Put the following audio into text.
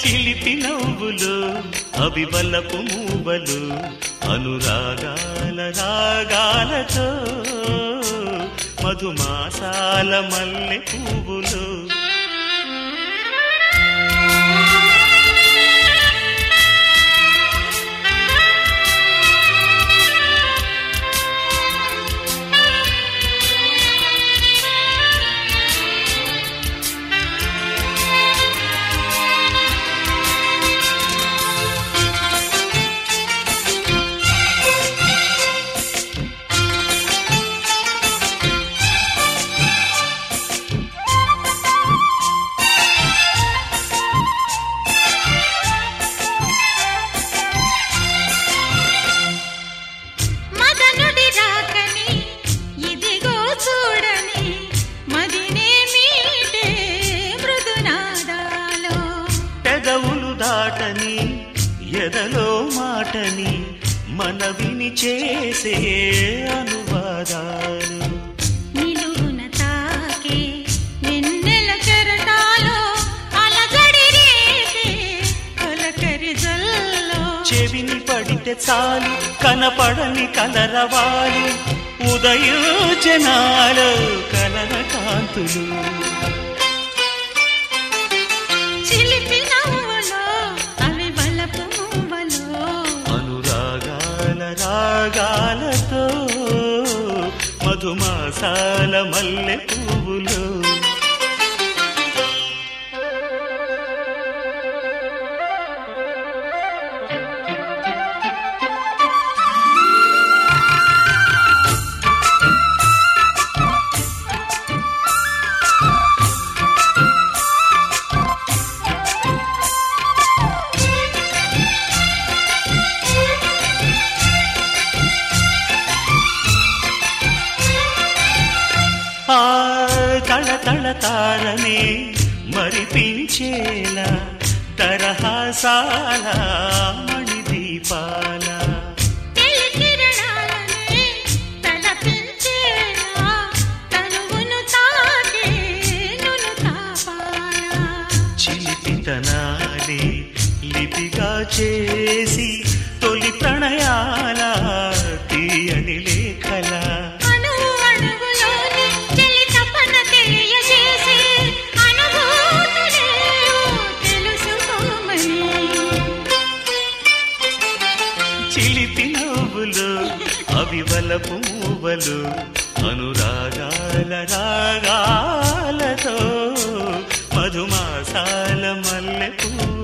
చిలిపి నవ్వులు అవివలపు మూవలు అనురాగాల రాగాలతో మధుమాసాల మల్లె పువ్వులు మదనుడి రాకని ఇదిగో చూడని మదినే మీటే మృదునాదాలో పెదవులు దాటని ఎదలో మాటని మనవిని చేసే అనువాదాలు నిలువున తాకే వెన్నెల కెరటాలో అలజడి రేగే కలకరి జల్లో చెవిని పడితే చాలు కనపడని కలరవాలు ఉదయోజనాలు కలర కాంతులు చిలిపి నవ్వులో అవి బలపు మువ్వలో అనురాగాల రాగాలతో మధుమాసాల మల్లె పువ్వులు ఆ తళ తళ తారనే మరిపించేలా తరహాసాల మణిదీపాల తెలి కిరణాలనే తలపించేలా తనువును తాకే నును తాపాలా చిలిపితనాలే లిపిగా చేసి తొలి ప్రణయాల తీయని లేఖల అణువు అణువులోని చెలి తపన తెలియజేసి అనుభూతులేవో తెలుసుకోమని చిలిపి నవ్వులు అవివలపు మూవలు అనురాగాల రాగాలతో మధుమాసాల మల్లె పువ్వులు